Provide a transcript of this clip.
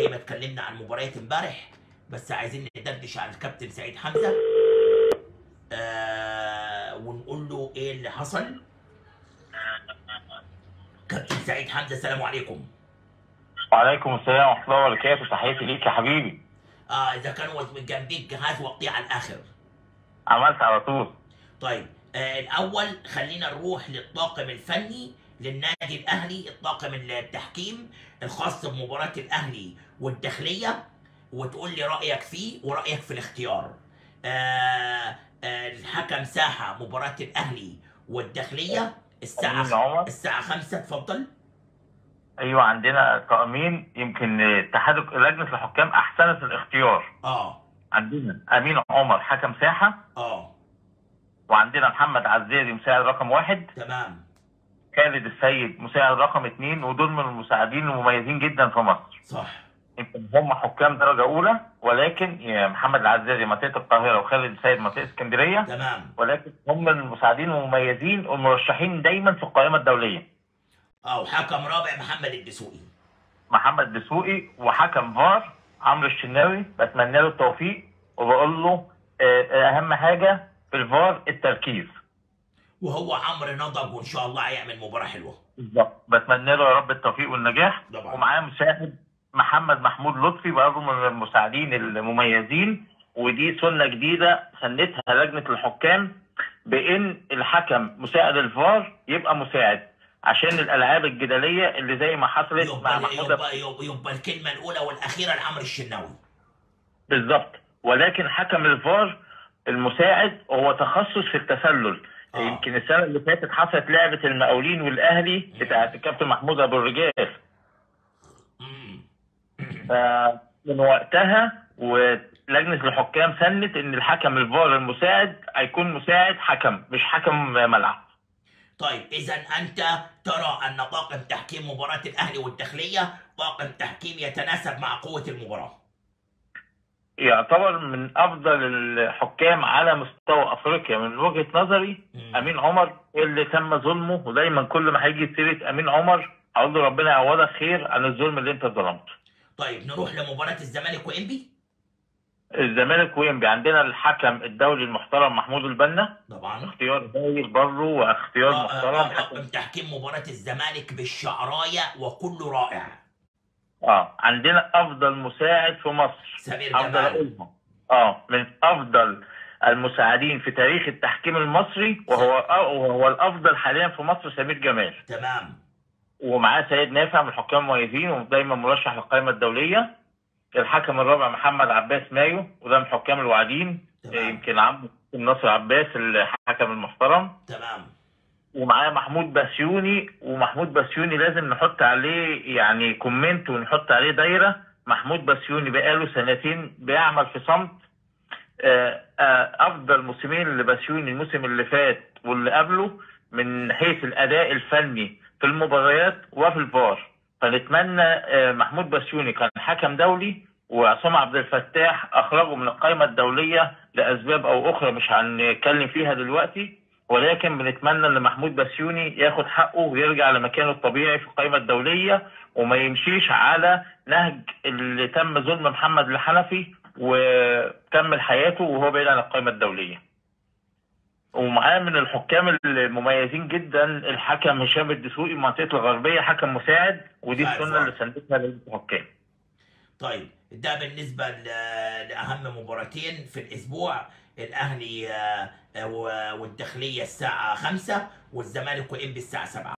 زي ما اتكلمنا عن مباريات امبارح بس عايزين ندردش عن الكابتن سعيد حمزه آه ونقول له ايه اللي حصل كابتن سعيد حمزه السلام عليكم وعليكم السلام ورحمة الله وبركاته تحياتي ليك يا حبيبي اه اذا كان من جنبيك جهاز وقيه على الاخر عملت على طول طيب آه الاول خلينا نروح للطاقم الفني للنادي الاهلي الطاقم التحكيم الخاص بمباراه الاهلي والداخليه وتقول لي رايك فيه ورايك في الاختيار آه آه الحكم ساحه مباراه الاهلي والداخليه أمين الساعه عمر. الساعه 5 اتفضل ايوه عندنا طاقمين يمكن اتحاد لجنة الحكام احسنت الاختيار اه عندنا امين عمر حكم ساحة اه وعندنا محمد عزازي مساعد رقم واحد تمام خالد السيد مساعد رقم اثنين ودول من المساعدين المميزين جدا في مصر صح يمكن هم حكام درجة أولى ولكن يا محمد العزازي منطقة القاهرة وخالد السيد منطقة اسكندرية تمام ولكن هم المساعدين المميزين والمرشحين دايما في القائمة الدولية اه وحكم رابع محمد الدسوقي محمد دسوقي وحكم فار عمرو الشناوي بتمنى له التوفيق وبقول له آه، آه، اهم حاجه في الفار التركيز وهو عمرو نضج وان شاء الله هيعمل مباراه حلوه بالظبط بتمنى له يا رب التوفيق والنجاح طبعا. ومعاه مساعد محمد محمود لطفي برضه من المساعدين المميزين ودي سنه جديده سنتها لجنه الحكام بان الحكم مساعد الفار يبقى مساعد عشان الالعاب الجدليه اللي زي ما حصلت مع يبقى محمود يبقى, يبقى, يبقى الكلمه الاولى والاخيره لعمرو الشناوي بالظبط ولكن حكم الفار المساعد هو تخصص في التسلل آه. يمكن السنه اللي فاتت حصلت لعبه المقاولين والاهلي بتاعت الكابتن محمود ابو الرجال مم. فمن وقتها ولجنه الحكام سنت ان الحكم الفار المساعد هيكون مساعد حكم مش حكم ملعب طيب اذا انت ترى ان طاقم تحكيم مباراه الاهلي والداخليه طاقم تحكيم يتناسب مع قوه المباراه يعتبر من افضل الحكام على مستوى افريقيا من وجهه نظري مم. امين عمر اللي تم ظلمه ودايما كل ما هيجي سيره امين عمر اقول له ربنا يعوضك خير عن الظلم اللي انت ظلمته طيب نروح لمباراه الزمالك وانبي الزمالك وينبي عندنا الحكم الدولي المحترم محمود البنا طبعا اختيار هايل برضه واختيار آه، آه، محترم آه، حكم طاقم تحكيم مباراه الزمالك بالشعرايه وكله رائع اه عندنا افضل مساعد في مصر سمير افضل جمال اقولها اه من افضل المساعدين في تاريخ التحكيم المصري وهو آه وهو الافضل حاليا في مصر سمير جمال تمام ومعاه سيد نافع من الحكام المميزين ودايما مرشح للقائمه الدوليه الحكم الرابع محمد عباس مايو وده من الحكام الواعدين تمام. يمكن عم ناصر عباس الحكم المحترم تمام ومعاه محمود بسيوني ومحمود بسيوني لازم نحط عليه يعني كومنت ونحط عليه دايره محمود بسيوني بقاله سنتين بيعمل في صمت آه، آه، افضل موسمين لبسيوني الموسم اللي فات واللي قبله من حيث الاداء الفني في المباريات وفي الفار فنتمنى آه، محمود بسيوني كان حكم دولي وعصام عبد الفتاح اخرجه من القائمه الدوليه لاسباب او اخرى مش هنتكلم فيها دلوقتي ولكن بنتمنى ان محمود بسيوني ياخد حقه ويرجع لمكانه الطبيعي في القائمه الدوليه وما يمشيش على نهج اللي تم ظلم محمد الحنفي وكمل حياته وهو بعيد عن القائمه الدوليه. ومعاه من الحكام المميزين جدا الحكم هشام الدسوقي من منطقه الغربيه حكم مساعد ودي فعلا. السنه اللي سندتها للحكام. طيب ده بالنسبة ل- لأهم مباراتين في الأسبوع الأهلي آه، آه، والداخلية الساعة 5 والزمالك وإنبي الساعة 7